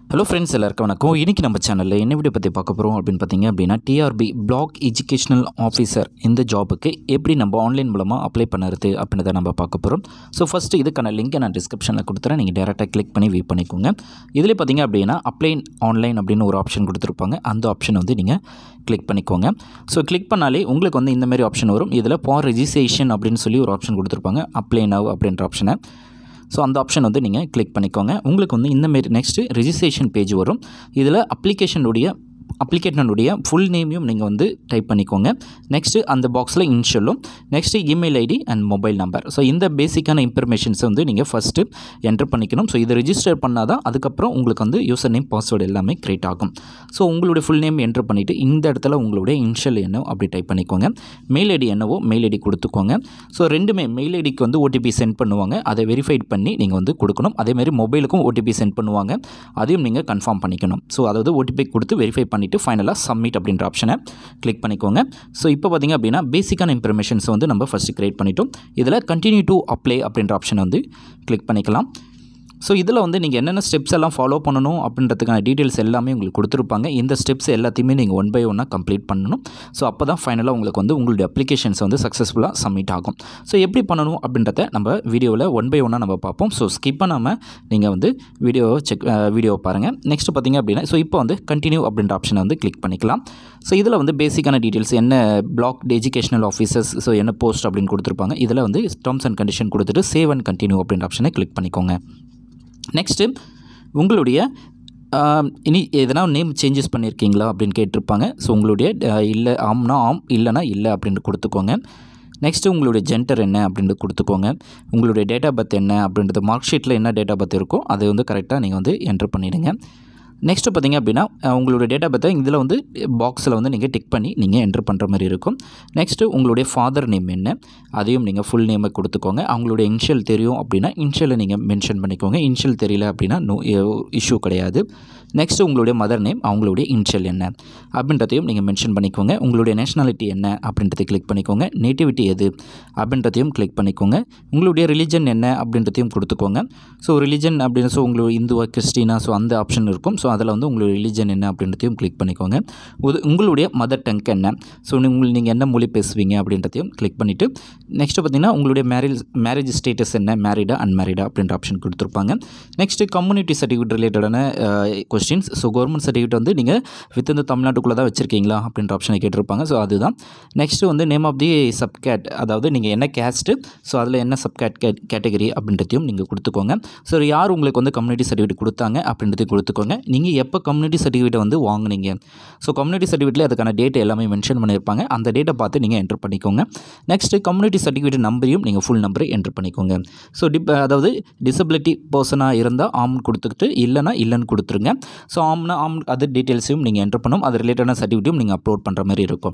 hello friends எல்லாருக்கும் வணக்கம் இன்றைக்கி நம்ம சேனலில் என்ன வீடியோ பற்றி பார்க்க போகிறோம் அப்படின்னு பார்த்தீங்க அப்படின்னா டிஆர்பி பிளாக் எஜுகேஷனல் ஆஃபீஸர் இந்த ஜாபுக்கு எப்படி நம்ம ஆன்லைன் மூலமாக அப்ளை பண்ணுறது அப்படின்றத நம்ம பார்க்க போகிறோம் ஸோ ஃபஸ்ட்டு இதுக்கான லிங்கை நான் டிஸ்கிரிப்ஷனில் கொடுத்துறேன் நீங்கள் டேரெக்டாக கிளிக் பண்ணி வியூ பண்ணிக்கோங்க இதில் பார்த்தீங்க அப்படின்னா அப்ளை ஆன்லைன் அப்படின்னு ஒரு ஆப்ஷன் கொடுத்துருப்பாங்க அந்த ஆப்ஷன் வந்து நீங்கள் கிளிக் பண்ணிக்கோங்க ஸோ கிளிக் பண்ணாலே உங்களுக்கு வந்து இந்த மாதிரி ஆப்ஷன் வரும் இதில் ஃபார் ரெஜிஸ்ட்ரேஷன் அப்படின்னு சொல்லி ஒரு ஆப்ஷன் கொடுத்துருப்பாங்க அப்ளை நவ் அப்படின்ற ஆப்ஷனை ஸோ அந்த ஆப்ஷன் வந்து நீங்கள் கிளிக் பண்ணிக்கோங்க உங்களுக்கு வந்து இந்தமாரி நெக்ஸ்ட்டு ரெஜிஸ்ட்ரேஷன் பேஜ் வரும் இதில் அப்ளிகேஷனுடைய அப்ளிகேஷனுடைய ஃபுல் நேமையும் நீங்கள் வந்து டைப் பண்ணிக்கோங்க நெக்ஸ்ட்டு அந்த பாக்ஸில் இன்ஷியலும் next email ID and mobile number so இந்த பேசிக்கான இன்ஃபர்மேஷன்ஸை வந்து நீங்கள் ஃபஸ்ட்டு என்டர் பண்ணிக்கணும் ஸோ இதை ரிஜிஸ்டர் பண்ணால் தான் அதுக்கப்புறம் உங்களுக்கு வந்து யூசர் நேம் பாஸ்வேர்டு எல்லாமே க்ரியேட் ஆகும் ஸோ உங்களுடைய ஃபுல் நேம் என்டர் பண்ணிவிட்டு இந்த இடத்துல உங்களுடைய இன்ஷியல் என்ன அப்படி டைப் பண்ணிக்கோங்க மெயில் ஐடி என்னவோ மெயில் ஐடி கொடுத்துக்கோங்க ஸோ ரெண்டுமே மெயில் ஐடிக்கு வந்து ஓடிபி சென்ட் பண்ணுவாங்க அதை வெரிஃபைட் பண்ணி நீங்கள் வந்து கொடுக்கணும் அதேமாதிரி மொபைலுக்கும் ஓடிபி சென்ட் பண்ணுவாங்க அதையும் நீங்கள் கன்ஃபார்ம் பண்ணிக்கணும் ஸோ அதாவது ஓடிபி கொடுத்து வெரிஃபை பண்ணிவிட்டு ஃபைனலாக சப்மிட் அப்படின்ற ஆப்ஷனை கிளிக் பண்ணிக்கோங்க ஸோ இப்போ பார்த்திங்க அப்படின்னா பேசிக்கான இன்ஃபர்மேஷன்ஸ் வந்து நம்ம ஃபஸ்ட்டு க்ரியேட் பண்ணிட்டோம் இதில் கண்டினியூ டு அப்ளை அப்படின்ற ஆப்ஷனை வந்து கிளிக் பண்ணிக்கலாம் ஸோ இதில் வந்து நீங்கள் என்னென்ன ஸ்டெப்ஸ் எல்லாம் ஃபாலோ பண்ணணும் அப்படின்றதுக்கான டீட்டெயில்ஸ் எல்லாமே உங்களுக்கு கொடுத்துருப்பாங்க இந்த ஸ்டெப்ஸ் எல்லாத்தையுமே நீங்கள் ஒன் பை ஒன்னாக கம்ப்ளீட் பண்ணணும் ஸோ அப்போ தான் ஃபைனலாக உங்களுக்கு வந்து உங்களுடைய அப்ளிகேஷன்ஸ் வந்து சக்ஸஸ்ஃபுல்லாக சப்மிட் ஆகும் ஸோ எப்படி பண்ணணும் அப்படின்றத நம்ம வீடியோவில் ஒன் பை ஒன்னாக நம்ம பார்ப்போம் ஸோ ஸ்கிப் பண்ணாமல் நீங்கள் வந்து வீடியோவை செக் வீடியோவை பாருங்கள் நெக்ஸ்ட் பார்த்தீங்க அப்படின்னா ஸோ இப்போ வந்து கண்டினியூ அப்படின்ற ஆப்ஷனை வந்து கிளிக் பண்ணிக்கலாம் ஸோ இதில் வந்து பேசிக்கான டீட்டெயில்ஸ் என்ன பிளாக் எஜுகேஷனல் ஆஃபீஸர்ஸ் ஸோ என்ன போஸ்ட் அப்படின்னு கொடுத்துருப்பாங்க இதில் வந்து டேர்ம்ஸ் அண்ட் கண்டிஷன் கொடுத்துட்டு சேவ் அண்ட் கண்டினியூ அப்படின்ற ஆப்ஷனை கிளிக் பண்ணிக்கோங்க நெக்ஸ்ட்டு உங்களுடைய இனி எதனா நேம் சேஞ்சஸ் பண்ணியிருக்கீங்களா அப்படின்னு கேட்டிருப்பாங்க ஸோ உங்களுடைய இல்லை ஆம்னா ஆம் இல்லைனா இல்லை அப்படின்னு கொடுத்துக்கோங்க நெக்ஸ்ட்டு உங்களுடைய ஜென்டர் என்ன அப்படின்றது கொடுத்துக்கோங்க உங்களுடைய டேட் ஆஃப் பர்த் என்ன அப்படின்றது மார்க் ஷீட்டில் என்ன டேட் ஆஃப் பர்த் இருக்கோ அதை வந்து கரெக்டாக நீங்கள் வந்து என்டர் பண்ணிவிடுங்க நெக்ஸ்ட்டு பார்த்திங்க அப்படின்னா உங்களுடைய டேட் ஆஃப் பர்த்தை இதில் வந்து பாக்ஸில் வந்து நீங்கள் டிக் பண்ணி நீங்கள் என்ட்ரு பண்ணுற மாதிரி இருக்கும் நெக்ஸ்ட்டு உங்களுடைய ஃபாதர் நேம் என்ன அதையும் நீங்கள் ஃபுல் நேமை கொடுத்துக்கோங்க அவங்களுடைய இன்ஷியல் தெரியும் அப்படின்னா இன்ஷியலை நீங்கள் மென்ஷன் பண்ணிக்கோங்க இன்ஷியல் தெரியல அப்படின்னா நோ இஷ்யூ கிடையாது நெக்ஸ்ட்டு உங்களுடைய மதர் நேம் அவங்களுடைய இன்ஷியல் என்ன அப்படின்றதையும் நீங்கள் மென்ஷன் பண்ணிக்கோங்க உங்களுடைய நேஷ்னாலிட்டி என்ன அப்படின்றத கிளிக் பண்ணிக்கோங்க நேட்டிவிட்டி எது அப்படின்றதையும் கிளிக் பண்ணிக்கோங்க உங்களுடைய ரிலிஜன் என்ன அப்படின்றதையும் கொடுத்துக்கோங்க ஸோ ரிலிஜன் அப்படின்னு ஸோ உங்களுடைய இந்துவா கிறிஸ்டினா ஸோ அந்த ஆப்ஷன் இருக்கும் ஸோ அதில் வந்து உங்களுடைய ரிலிஜன் என்ன அப்படின்றதையும் கிளிக் பண்ணிக்கோங்க உங்களுடைய மதர் டங்க் என்ன ஸோ உங்கள் நீங்கள் என்ன மொழி பேசுவீங்க அப்படின்றதையும் கிளிக் பண்ணிவிட்டு நெக்ஸ்ட்டு பார்த்தீங்கன்னா உங்களுடைய மேரேஜ் மேரேஜ் ஸ்டேட்டஸ் என்ன மேரிடா அன்மேரிடா அப்படின்ற ஆப்ஷன் கொடுத்துருப்பாங்க நெக்ஸ்ட்டு கம்யூனிட்டி சர்டிஃபிகேட் ரிலேட்டடான கொஸ்டின்ஸ் ஸோ கவர்மெண்ட் சர்டிஃபிகேட் வந்து நீங்கள் வித் இந்த தமிழ்நாட்டுக்குள்ளே தான் வச்சுருக்கீங்களா அப்படின்ற ஆப்ஷனை கேட்டிருப்பாங்க ஸோ அதுதான் நெக்ஸ்ட்டு வந்து name of the sub caste அதாவது நீங்கள் என்ன கேஸ்ட்டு ஸோ அதில் என்ன சப் கேட் கேட்டகரி அப்படின்றதையும் நீங்கள் கொடுத்துக்கோங்க ஸோ யார் உங்களுக்கு வந்து கம்யூனிட்டி சர்டிஃபிகேட் கொடுத்தாங்க அப்படின்றதையும் கொடுத்துக்கோங்க நீங்கள் எப்போ கம்யூனிட்டி சர்டிஃபிகேட்டை வந்து வாங்குனீங்க ஸோ கம்யூனிட்டி சர்டிஃபிகேட்டில் அதுக்கான டேட் எல்லாமே மென்ஷன் பண்ணியிருப்பாங்க அந்த டேட்டை பார்த்து நீங்கள் என்ட்ரு பண்ணிக்கோங்க நெக்ஸ்ட்டு கம்யூனிட்டி சர்டிஃபிகேட் நம்பரையும் நீங்கள் ஃபுல் நம்பரை என்ட்ரு பண்ணிக்கோங்க ஸோ டிப் அதாவது டிசபிலிட்டி பர்சனாக இருந்தால் ஆம் கொடுத்துக்கிட்டு இல்லைனா இல்லைன்னு கொடுத்துருங்க ஸோ ஆம்னா ஆம் அதர் டீட்டெயில்ஸையும் நீங்கள் என்ட்ரு பண்ணணும் அது ரிலேட்டடான சர்டிஃபிகேட்டும் நீங்கள் அப்லோட் பண்ணுற மாதிரி இருக்கும்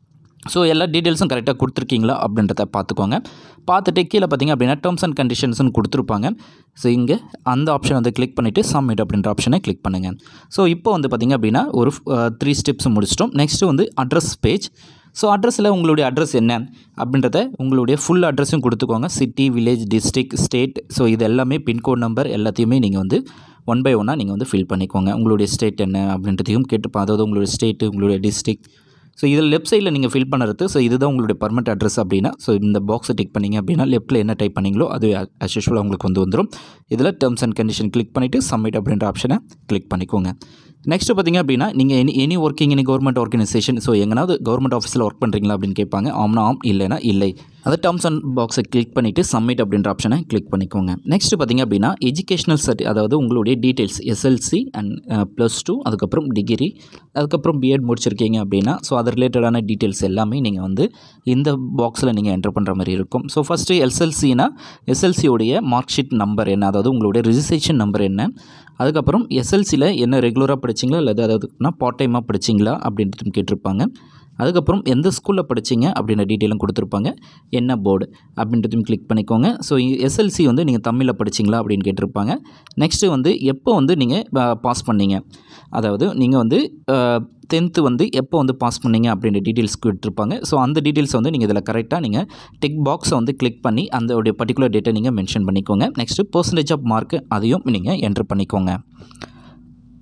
ஸோ எல்லா டீட்டெயில்ஸும் கரெக்டாக கொடுத்துருக்கீங்களா அப்படின்றத பார்த்துக்கோங்க பார்த்துட்டு கீழே பார்த்தீங்க அப்படின்னா டேர்ம்ஸ் அண்ட் கண்டிஷன்ஸ்னு கொடுத்துருப்பாங்க ஸோ இங்கே அந்த ஆப்ஷன் வந்து கிளிக் பண்ணிவிட்டு சப்மிட் அப்படின்ற ஆப்ஷனை கிளிக் பண்ணுங்கள் ஸோ இப்போ வந்து பார்த்திங்க அப்படின்னா ஒரு த்ரீ ஸ்டெப்ஸ் முடிச்சிட்டோம் நெக்ஸ்ட்டு வந்து அட்ரஸ் பேஜ் ஸோ அட்ரஸில் உங்களுடைய அட்ரஸ் என்ன அப்படின்றத உங்களுடைய ஃபுல் அட்ரஸும் கொடுத்துக்கோங்க city village district state so இது எல்லாமே பின்கோட் நம்பர் எல்லாத்தையுமே நீங்கள் வந்து ஒன் பை ஒன்னாக நீங்கள் வந்து ஃபில் பண்ணிக்கோங்க உங்களுடைய ஸ்டேட் என்ன அப்படின்றதையும் கேட்டுப்போம் அதாவது உங்களுடைய ஸ்டேட்டு உங்களுடைய டிஸ்ட்ரிக் ஸோ இதில் லெஃப்ட் சைடில் நீங்கள் ஃபில் பண்ணுறது ஸோ இதுதான் உங்களுடைய பர்மனெண்ட் அட்ரஸ் அப்படின்னா ஸோ இந்த பாக்ஸை டிக் பண்ணிங்க அப்படின்னா லெஃப்ட்டில் என்ன டைப் பண்ணிங்களோ அது அஸ் யூஷுவலாக உங்களுக்கு வந்து வந்துடும் இதில் டேர்ம்ஸ் அண்ட் கண்டிஷன் கிளிக் பண்ணிவிட்டு சப்மிட் அப்படின்ற ஆப்ஷனை கிளிக் பண்ணிக்கோங்க நெக்ஸ்ட்டு பார்த்திங்க அப்படின்னா நீங்கள் any any working any government organisation so எங்கனாவது கவர்மெண்ட் ஆஃபீஸில் ஒர்க் பண்ணுறீங்களா அப்படின்னு கேட்பாங்க ஆம்னா ஆம் இல்லைனா இல்லை அதை டேர்ம்ஸ் அண்ட் பாக்ஸை கிளிக் பண்ணிவிட்டு சப்மிட் அப்படின்ற ஆப்ஷனை கிளிக் பண்ணிக்கோங்க நெக்ஸ்ட் பார்த்திங்க அப்படின்னா எஜுகேஷனல் சர்டி அதாவது உங்களுடைய details SSLC and plus two அதுக்கப்புறம் டிகிரி அதுக்கப்புறம் பிஎட் முடிச்சிருக்கீங்க அப்படின்னா ஸோ அது ரிலேட்டடான டீட்டெயில்ஸ் எல்லாமே நீங்கள் வந்து இந்த பாக்ஸில் நீங்கள் என்டர் பண்ணுற மாதிரி இருக்கும் ஸோ ஃபஸ்ட்டு எஸ்எல்சினா எஸ்எல்சியோடைய மார்க் ஷீட் நம்பர் என்ன அதாவது உங்களுடைய ரிஜிஸ்ட்ரேஷன் நம்பர் என்ன அதுக்கப்புறம் எஸ்எல்சியில் என்ன ரெகுலராக படிச்சிங்களா இல்லை அதாவதுனா பார்ட் டைமாக படிச்சிங்களா அப்படின்றது கேட்டிருப்பாங்க அதுக்கப்புறம் எந்த ஸ்கூலில் படிச்சிங்க அப்படின்ற டீட்டெயிலும் கொடுத்துருப்பாங்க என்ன போர்டு அப்படின்றதையும் கிளிக் பண்ணிக்கோங்க ஸோ எஸ்எல்சி வந்து நீங்கள் தமிழில் படிச்சிங்களா அப்படின்னு கேட்டிருப்பாங்க நெக்ஸ்ட்டு வந்து எப்போ வந்து நீங்கள் பாஸ் பண்ணீங்க அதாவது நீங்கள் வந்து டென்த்து வந்து எப்போ வந்து பாஸ் பண்ணீங்க அப்படின்ற டீட்டெயில்ஸ் கொடுத்துருப்பாங்க ஸோ அந்த டீட்டெயில்ஸ் வந்து நீங்கள் இதில் கரெக்டாக நீங்கள் டிக் பாக்ஸை வந்து கிளிக் பண்ணி அந்த பர்டிகுலர் டேட்டை நீங்கள் மென்ஷன் பண்ணிக்கோங்க நெக்ஸ்ட்டு பர்சன்டேஜ் ஆஃப் மார்க்கு அதையும் நீங்கள் என்ட்ரு பண்ணிக்கோங்க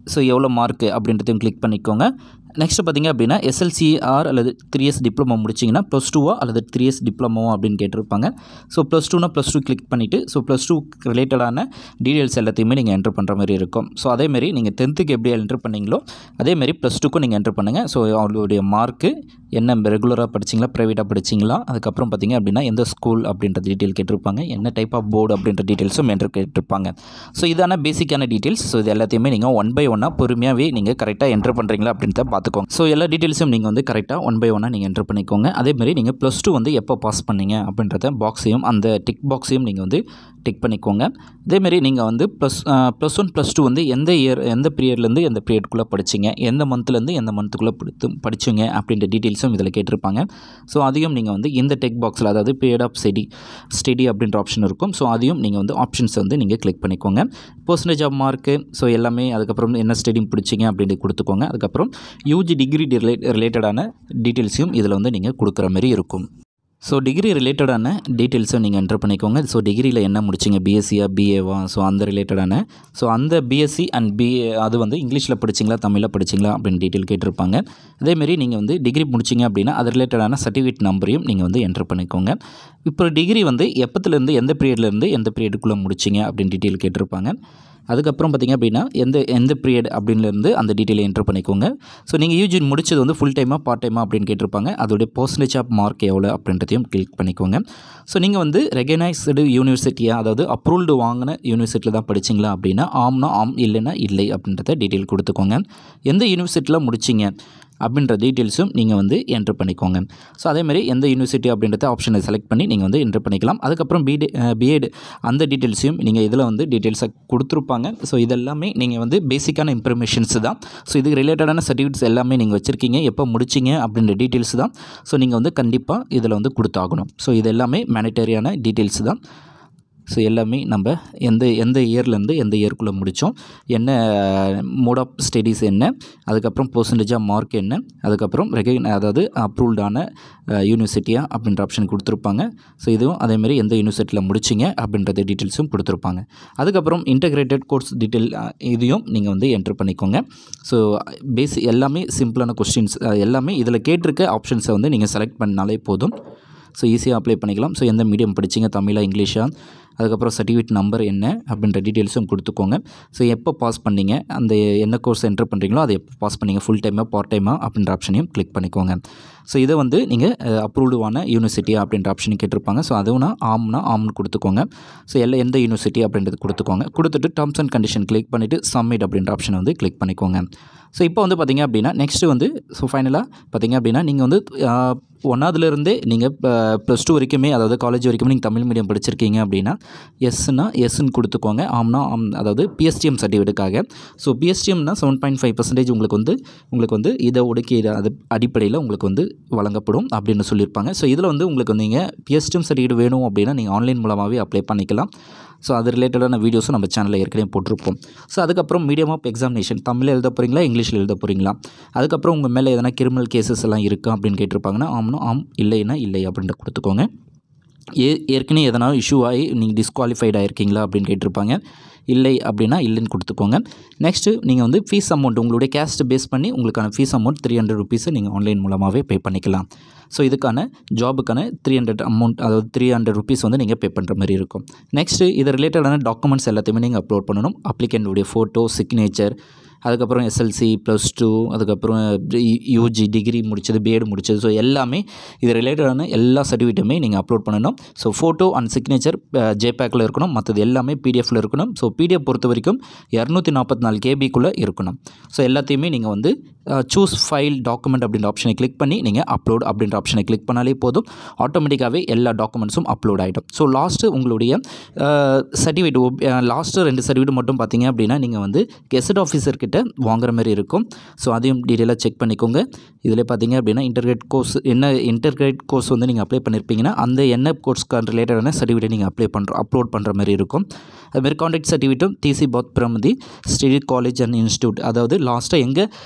ஸோ எவ்வளோ மார்க்கு அப்படின்றதையும் கிளிக் பண்ணிக்கோங்க நெக்ஸ்ட் பார்த்தீங்க அப்படின்னா எஸ்எல்சிஆர் அல்லது த்ரீ இயர்ஸ் டிப்ளமோ முடிச்சிங்கன்னா ப்ளஸ் டூவா அல்லது த்ரீ இயர்ஸ் டிப்ளமோவா அப்படின்னு கேட்டிருப்பாங்க ஸோ ப்ளஸ் டூனா ப்ளஸ் டூ கிளிக் பண்ணிவிட்டு ஸோ ப்ளஸ் டூ ரிலேட்டடான டீட்டெயில்ஸ் எல்லாத்தையுமே நீங்கள் என்ட்ரு பண்ணுற மாதிரி இருக்கும் ஸோ அதேமாரி நீங்கள் டென்த்துக்கு எப்படி என்ட்ரு பண்ணீங்களோ அதேமாரி ப்ளஸ் டூக்கும் நீங்கள் என்ட்ரு பண்ணுங்கள் ஸோ அவங்களுடைய மார்க்கு என்ன ரெகுலராக படிச்சிங்களா ப்ரைவேட்டாக படிச்சிங்களா அதுக்கப்புறம் பார்த்தீங்க அப்படின்னா எந்த ஸ்கூல் அப்படின்ற டீட்டெயில் கேட்டிருப்பாங்க என்ன டைப் ஆஃப் போர்டு அப்படின்ற டீட்டெயில்ஸும் என்ட்ரு கேட்டிருப்பாங்க ஸோ இதான பேசிக்கான டீட்டெயில்ஸ் ஸோ இது எல்லாத்தையுமே நீங்கள் ஒன் பை ஒன்னாக பொறுமையாகவே நீங்கள் கரெக்டாக என்ட்ரு பண்ணுறீங்களா அப்படின்றத பார்த்துக்கோங்க ஸோ எல்லா டீட்டெயில்ஸும் நீங்கள் வந்து கரெக்டாக ஒன் பை ஒன்னாக நீங்கள் என்ட்ரு பண்ணிக்கோங்க அதேமாரி நீங்கள் ப்ளஸ் டூ வந்து எப்போ பாஸ் பண்ணீங்க அப்படின்றத பாக்ஸையும் அந்த டிக் பாக்ஸையும் நீங்கள் வந்து டிக் பண்ணிக்கோங்க அதேமாரி நீங்கள் வந்து plus plus one plus two வந்து எந்த இயர் எந்த பீரியட்லேருந்து எந்த பீரியட்குள்ளே படிச்சிங்க எந்த மந்த்லேருந்து எந்த மந்த்துக்குள்ளே படித்து படிச்சிங்க அப்படின்ற டீட்டெயில்ஸும் இதில் கேட்டிருப்பாங்க ஸோ அதையும் நீங்கள் வந்து இந்த டெக் பாக்ஸில் அதாவது பீரியட் ஆஃப் ஸ்டடி ஸ்டடி அப்படின்ற ஆப்ஷன் இருக்கும் ஸோ அதையும் நீங்கள் வந்து ஆப்ஷன்ஸ் வந்து நீங்கள் கிளிக் பண்ணிக்கோங்க பர்சன்டேஜ் ஆஃப் மார்க்கு ஸோ எல்லாமே அதுக்கப்புறம் என்ன ஸ்டடியும் பிடிச்சிங்க அப்படின்ட்டு கொடுத்துக்கோங்க அதுக்கப்புறம் யூஜி டிகிரி ரிலேட் ரிலேட்டடான டீட்டெயில்ஸையும் இதில் வந்து நீங்கள் கொடுக்குற மாதிரி இருக்கும் ஸோ டிகிரி ரிலேட்டடான டீட்டெயில்ஸும் நீங்கள் என்ட்ரு பண்ணிக்கோங்க ஸோ டிகிரியில் என்ன முடிச்சிங்க பிஎஸ்சியா பிஏவா ஸோ அந்த ரிலேட்டடான ஸோ அந்த பிஎஸ்சி அண்ட் பிஏ அது வந்து இங்கிலீஷில் படிச்சிங்களா தமிழில் படிச்சிங்களா அப்படின்னு டீட்டெயில் கேட்டிருப்பாங்க அதேமாரி நீங்கள் வந்து டிகிரி முடிச்சிங்க அப்படின்னா அது ரிலேட்டடான சர்டிஃபிகேட் நம்பரையும் நீங்கள் வந்து என்ட்ரு பண்ணிக்கோங்க இப்போ டிகிரி வந்து எப்பத்துலேருந்து எந்த பீரியட்லேருந்து எந்த பீரியடுக்குள்ளே முடிச்சிங்க அப்படின்னு டீட்டெயில் கேட்டிருப்பாங்க அதுக்கப்புறம் பார்த்திங்க அப்படின்னா எந்த எந்த பீரியட் அப்படின்லேருந்து அந்த டீட்டெயிலை என்ட்ரு பண்ணிக்கோங்க ஸோ நீங்கள் யூஜி முடிச்சது வந்து ஃபுல் டைமாக பார்ட் டைமாக அப்படின்னு கேட்டிருப்பாங்க அதோடைய பர்சன்டேஜ் ஆஃப் மார்க் எவ்வளோ அப்படின்றதையும் கிளிக் பண்ணிக்கோங்க ஸோ நீங்கள் வந்து ரெகனைஸ்டு யூனிவர்சிட்டியாக அதாவது அப்ரூவ்டு வாங்கின யூனிவர்சிட்டியில் தான் படிச்சிங்களா அப்படின்னா ஆம்னா ஆம் இல்லைன்னா இல்லை அப்படின்றத டீட்டெயில் கொடுத்துக்கோங்க எந்த யூனிவர்சிட்டியில் முடிச்சிங்க அப்படின்ற டீட்டெயில்ஸும் நீங்கள் வந்து என்ட்ரு பண்ணிக்கோங்க ஸோ அதேமாதிரி எந்த யூனிவர்சிட்டி அப்படின்றத ஆப்ஷனை செலக்ட் பண்ணி நீங்கள் வந்து என்ட்ரு பண்ணிக்கலாம் அதுக்கப்புறம் பிடி பிஎட் அந்த டீட்டெயில்ஸையும் நீங்கள் இதில் வந்து டீட்டெயில்ஸை கொடுத்துருப்பாங்க ஸோ இதெல்லாமே நீங்கள் வந்து பேசிக்கான இன்ஃபர்மேஷன்ஸ் தான் ஸோ இதுக்கு ரிலேட்டடான சர்டிஃபிகேட்ஸ் எல்லாமே நீங்கள் வச்சுருக்கீங்க எப்போ முடிச்சிங்க அப்படின்ற டீட்டெயில்ஸ் தான் ஸோ நீங்கள் வந்து கண்டிப்பாக இதில் வந்து கொடுத்தாகணும் ஸோ இது எல்லாமே மேனிட்டரியான டீட்டெயில்ஸ் தான் ஸோ எல்லாமே நம்ம எந்த எந்த இயர்லேருந்து எந்த இயர்க்குள்ளே முடித்தோம் என்ன மோட் ஆஃப் ஸ்டடீஸ் என்ன அதுக்கப்புறம் பர்சன்டேஜாக மார்க் என்ன அதுக்கப்புறம் ரெகக்ன அதாவது அப்ரூவ்டான யூனிவர்சிட்டியாக அப்படின்ற ஆப்ஷன் கொடுத்துருப்பாங்க ஸோ இதுவும் அதேமாரி எந்த யூனிவர்சிட்டியில் முடிச்சிங்க அப்படின்றது டீட்டெயில்ஸும் கொடுத்துருப்பாங்க அதுக்கப்புறம் இன்டகிரேட்டட் கோர்ஸ் டீட்டெயில் இதையும் நீங்கள் வந்து என்ட்ரு பண்ணிக்கோங்க ஸோ பேசி எல்லாமே சிம்பிளான கொஸ்டின்ஸ் எல்லாமே இதில் கேட்டிருக்க ஆப்ஷன்ஸை வந்து நீங்கள் செலக்ட் பண்ணாலே போதும் ஸோ ஈஸியாக அப்ளை பண்ணிக்கலாம் ஸோ எந்த மீடியம் படிச்சிங்க தமிழா இங்கிலீஷா அதுக்கப்புறம் சர்டிஃபிகேட் நம்பர் என்ன அப்படின்ற டீட்டெயில்ஸும் கொடுத்துக்கோங்க ஸோ எப்போ பாஸ் பண்ணீங்க அந்த என்ன கோர்ஸ் என்ட்ரு பண்ணுறீங்களோ அதை எப்போ பாஸ் பண்ணீங்க ஃபுல் டைமாக பார்ட் டைமாக அப்படின்ற ஆப்ஷனையும் கிளிக் பண்ணிக்கோங்க ஸோ இதை வந்து நீங்கள் அப்ரூவ்டுவான யூனிவர்சிட்டியா அப்படின்ற ஆப்ஷன் கேட்டிருப்பாங்க ஸோ அதுவும்னா ஆம்னா ஆம்னு கொடுத்துக்கோங்க ஸோ எல்லாம் எந்த யூனிவர்சிட்டி அப்படின்றது கொடுத்துக்கோங்க கொடுத்துட்டு டேர்ம்ஸ் அண்ட் கண்டிஷன் கிளிக் பண்ணிவிட்டு சப்மிட் அப்படின்ற ஆப்ஷனை வந்து கிளிக் பண்ணிக்கோங்க ஸோ இப்போ வந்து பார்த்திங்க அப்படின்னா நெக்ஸ்ட்டு வந்து ஸோ ஃபைனலாக பார்த்திங்க அப்படின்னா நீங்கள் வந்து ஒன்றாவதுலேருந்தே நீங்கள் ப்ளஸ் டூ வரைக்குமே அதாவது காலேஜ் வரைக்குமே நீங்கள் தமிழ் மீடியம் படிச்சிருக்கீங்க அப்படின்னா எஸ்னா எஸ்ன்னு கொடுத்துக்கோங்க ஆம்னா ஆம் அதாவது பிஎஸ்டிஎம் சர்டிஃபிகேட்டுக்காக ஸோ பிஎஸ்டிஎம்னா செவன் பாயிண்ட் ஃபைவ் பர்சன்டேஜ் உங்களுக்கு வந்து உங்களுக்கு வந்து இதை ஒடுக்கீடு அது அடிப்படையில் உங்களுக்கு வந்து வழங்கப்படும் அப்படின்னு சொல்லியிருப்பாங்க ஸோ இதில் வந்து உங்களுக்கு நீங்கள் பிஎஸ்டிஎம் சர்டிஃபிகேட் வேணும் அப்படின்னா நீங்கள் ஆன்லைன் மூலமாகவே அப்ளை பண்ணிக்கலாம் ஸோ அது ரிலேட்டடான வீடியோஸும் நம்ம சேனலில் ஏற்கனவே போட்டிருப்போம் ஸோ அதுக்கப்புறம் மீடியம் ஆஃப் எக்ஸாமினேஷன் தமிழில் எழுத போகிறீங்களா இங்கிலீஷில் எழுத போகிறீங்களா அதுக்கப்புறம் உங்கள் மேலே எதனா கிரிமினல் கேசஸ் எல்லாம் இருக்கா அப்படின்னு கேட்டிருப்பாங்கன்னா ஆம்னா ஆம் இல்லைன்னா இல்லை அப்படின்ட்டு கொடுத்துக்கோங்க ஏ ஏற்கனவே எதனா இஷ்யூ ஆகி நீங்கள் டிஸ்குவாலிஃபைட் ஆகிருக்கீங்களா அப்படின்னு கேட்டிருப்பாங்க இல்லை அப்படின்னா இல்லைன்னு கொடுத்துக்கோங்க நெக்ஸ்ட்டு நீங்கள் வந்து ஃபீஸ் அமௌண்ட் உங்களுடைய கேஸ்ட் பேஸ் பண்ணி உங்களுக்கான ஃபீஸ் அமௌண்ட் த்ரீ ஹண்ட்ரட் ருபீஸை நீங்கள் ஆன்லைன் மூலமாகவே பே பண்ணிக்கலாம் ஸோ இதுக்கான ஜாபுக்கான த்ரீ ஹண்ட்ரட் அமௌண்ட் அதாவது த்ரீ ஹண்ட்ரட் ருபீஸ் வந்து நீங்கள் பே பண்ணுற மாதிரி இருக்கும் நெக்ஸ்ட்டு இது ரிலேட்டடான டாக்குமெண்ட்ஸ் எல்லாத்தையுமே நீங்கள் அப்லோட் பண்ணணும் அப்ளிகண்ட்டுடைய ஃபோட்டோ சிக்னேச்சர் அதுக்கப்புறம் எஸ்எல்சி ப்ளஸ் டூ அதுக்கப்புறம் யூஜி டிகிரி முடிச்சது பிஎட் முடிச்சது ஸோ எல்லாமே இது ரிலேட்டடான எல்லா சர்டிஃபிகேட்டுமே நீங்கள் அப்லோட் பண்ணணும் ஸோ ஃபோட்டோ அண்ட் சிக்னேச்சர் ஜேபேக்கில் இருக்கணும் மற்றது எல்லாமே பிடிஎஃப்பில் இருக்கணும் ஸோ பிடிஎஃப் பொறுத்த வரைக்கும் இரநூத்தி நாற்பத்தி நாலு கேபிக்குள்ளே இருக்கணும் ஸோ எல்லாத்தையுமே நீங்கள் வந்து சூஸ் ஃபைல் டாக்குமெண்ட் அப்படின்ற ஆப்ஷனை கிளிக் பண்ணி நீங்கள் அப்லோட் அப்படின்ற ஆப்ஷனை கிளிக் பண்ணாலே போதும் ஆட்டோமேட்டிக்காகவே எல்லா டாக்குமெண்ட்ஸும் அப்லோட் ஆகிடும் ஸோ லாஸ்ட்டு உங்களுடைய சர்டிஃபிகேட் லாஸ்ட்டு ரெண்டு சர்டிஃபிகேட் மட்டும் பார்த்தீங்க அப்படின்னா நீங்கள் வந்து கெசட் ஆஃபீஸர் கிட்ட வாங்குற மாதிரி இருக்கும் ஸோ அதையும் டீட்டெயிலாக செக் பண்ணிக்கோங்க இதில் பார்த்தீங்க அப்படின்னா இன்டர்கிரேட் கோர்ஸ் என்ன இன்டர்கிரேட் கோர்ஸ் வந்து நீங்கள் அப்ளை பண்ணியிருப்பீங்கன்னா அந்த என்ன கோர்ஸ்க்கு ரிலேட்டடான சர்டிஃபிகேட் நீங்கள் அப்ளை பண்ணுற அப்லோட் பண்ணுற மாதிரி இருக்கும் அதுமாதிரி கான்டாக்ட் சர்டிஃபிகேட்டும் டிசி பாத் பிரமதி ஸ்டேட் காலேஜ் அண்ட் இன்ஸ்டியூட் அதாவது லாஸ்ட்டாக எங்கே படிச்சிங்க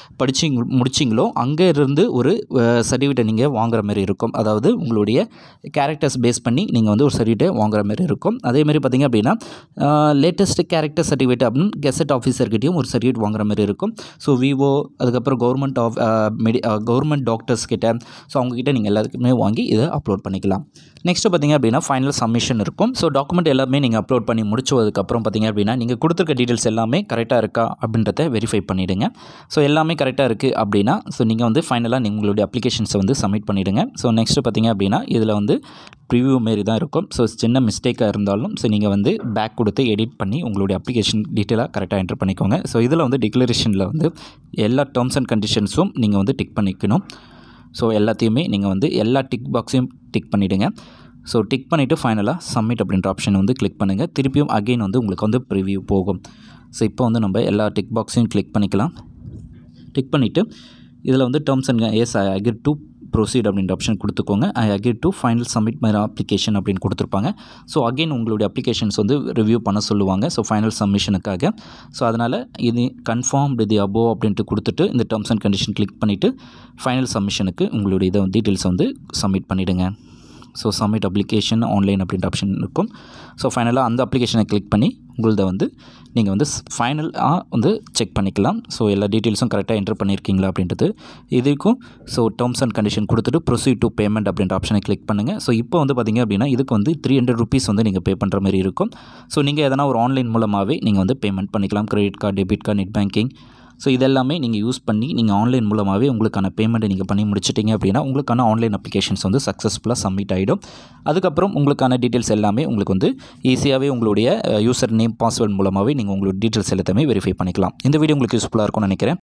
நீங்கள் முடிச்சிங்களோ அங்கே இருந்து ஒரு சர்டிஃபிகேட்டை நீங்கள் வாங்குற மாதிரி இருக்கும் அதாவது உங்களுடைய கேரக்டர்ஸ் பேஸ் பண்ணி நீங்கள் வந்து ஒரு சர்டிஃபிகேட்டை வாங்குற மாதிரி இருக்கும் அதேமாதிரி பார்த்தீங்க அப்படின்னா லேட்டஸ்ட் கேரக்டர் சர்டிஃபிகேட் அப்படின்னு கெசட் ஆஃபீஸர்கிட்டையும் ஒரு சர்டிஃபிகேட் வாங்குற மாதிரி இருக்கும் ஸோ விவோ அதுக்கப்புறம் கவர்மெண்ட் ஆஃப் மெடி கவர்மெண்ட் டாக்டர்ஸ் கிட்ட ஸோ அவங்கக்கிட்ட நீங்கள் எல்லாத்துக்குமே வாங்கி இதை அப்லோட் பண்ணிக்கலாம் நெக்ஸ்ட்டு பார்த்தீங்க அப்படின்னா ஃபைனல் சப்மிஷன் இருக்கும் ஸோ டாக்குமெண்ட் எல்லாமே நீங்கள் அப்லோட் பண்ணி முடிச்சதுக்கப்புறம் பார்த்தீங்க அப்படின்னா நீங்கள் கொடுத்துருக்க டீட்டெயில்ஸ் எல்லாமே கரெக்டாக இருக்கா அப்படின்றத வெரிஃபை பண்ணிவிடுங்க ஸோ எல்லாமே கரெக்டாக இருக்குது அப்படின்னா ஸோ நீங்கள் வந்து ஃபைனலாக நீங்கள் உங்களுடைய அப்ளிகேஷன்ஸை வந்து சப்மிட் பண்ணிவிடுங்க ஸோ நெக்ஸ்ட்டு பார்த்தீங்க அப்படின்னா இதில் வந்து ப்ரிவ்யூ மாரி தான் இருக்கும் ஸோ சின்ன மிஸ்டேக்காக இருந்தாலும் ஸோ நீங்கள் வந்து பேக் கொடுத்து எடிட் பண்ணி உங்களுடைய அப்ளிகேஷன் டீட்டெயிலாக கரெக்டாக என்டர் பண்ணிக்கோங்க ஸோ இதில் வந்து டிக்ளரேஷனில் வந்து எல்லா டேர்ம்ஸ் அண்ட் கண்டிஷன்ஸும் நீங்கள் வந்து டிக் பண்ணிக்கணும் ஸோ எல்லாத்தையுமே நீங்கள் வந்து எல்லா டிக் பாக்ஸையும் டிக் பண்ணிவிடுங்க ஸோ டிக் பண்ணிவிட்டு ஃபைனலாக சப்மிட் அப்படின்ற ஆப்ஷன் வந்து கிளிக் பண்ணுங்கள் திருப்பியும் அகெயின் வந்து உங்களுக்கு வந்து ப்ரிவ்யூ போகும் ஸோ இப்போ வந்து நம்ம எல்லா டிக் பாக்ஸையும் கிளிக் பண்ணிக்கலாம் டிக் பண்ணிவிட்டு இதில் வந்து terms and yes I agree to proceed அப்படின்ற ஆப்ஷன் கொடுத்துக்கோங்க I agree to final submit my application அப்படின்னு கொடுத்துருப்பாங்க ஸோ அகெயின் உங்களுடைய அப்ளிகேஷன்ஸ் வந்து ரிவ்யூ பண்ண சொல்லுவாங்க ஸோ ஃபைனல் சப்மிஷனுக்காக ஸோ அதனால் இது கன்ஃபார்ம் தி அபோவ் அப்படின்ட்டு கொடுத்துட்டு இந்த டேர்ம்ஸ் அண்ட் கண்டிஷன் கிளிக் பண்ணிவிட்டு ஃபைனல் சப்மிஷனுக்கு உங்களுடைய இதை டீட்டெயில்ஸ் வந்து சப்மிட் பண்ணிவிடுங்க ஸோ சப்மிட் அப்ளிகேஷன் ஆன்லைன் அப்படின்ற ஆப்ஷன் இருக்கும் ஸோ ஃபைனலாக அந்த அப்ளிகேஷனை கிளிக் பண்ணி உங்களதை வந்து நீங்கள் வந்து ஃபைனலாக வந்து செக் பண்ணிக்கலாம் ஸோ எல்லா டீட்டெயில்ஸும் கரெக்டாக என்டர் பண்ணியிருக்கீங்களா அப்படின்றது இதுக்கும் ஸோ டேர்ம்ஸ் அண்ட் கண்டிஷன் கொடுத்துட்டு ப்ரொசீட் டு பேமெண்ட் அப்படின்ற ஆப்ஷனை கிளிக் பண்ணுங்கள் ஸோ இப்போ வந்து பார்த்திங்க அப்படின்னா இதுக்கு வந்து த்ரீ ஹண்ட்ரட் ருபீஸ் வந்து நீங்கள் பே பண்ணுற மாதிரி இருக்கும் ஸோ நீங்கள் எதனா ஒரு ஆன்லைன் மூலமாகவே நீங்கள் வந்து பேமெண்ட் பண்ணிக்கலாம் credit card debit card net banking so இதெல்லாமே நீங்கள் யூஸ் பண்ணி நீங்கள் ஆன்லைன் மூலமாகவே உங்களுக்கான பேமெண்ட்டை நீங்கள் பண்ணி முடிச்சிட்டிங்க அப்படின்னா உங்களுக்கான ஆன்லைன் அப்ளிகேஷன்ஸ் வந்து சக்ஸஸ்ஃபுல்லாக சப்மிட் ஆகிடும் அதுக்கப்புறம் உங்களுக்கான டீட்டெயில்ஸ் எல்லாமே உங்களுக்கு வந்து ஈஸியாகவே உங்களுடைய யூசர் நேம் பாஸ்வேர்ட் மூலமாகவே நீங்கள் உங்களோட டீட்டெயில்ஸ் எல்லாத்தையுமே வெரிஃபை பண்ணிக்கலாம் இந்த வீடியோ உங்களுக்கு யூஸ்ஃபுல்லாக இருக்கும்னு நினைக்கிறேன்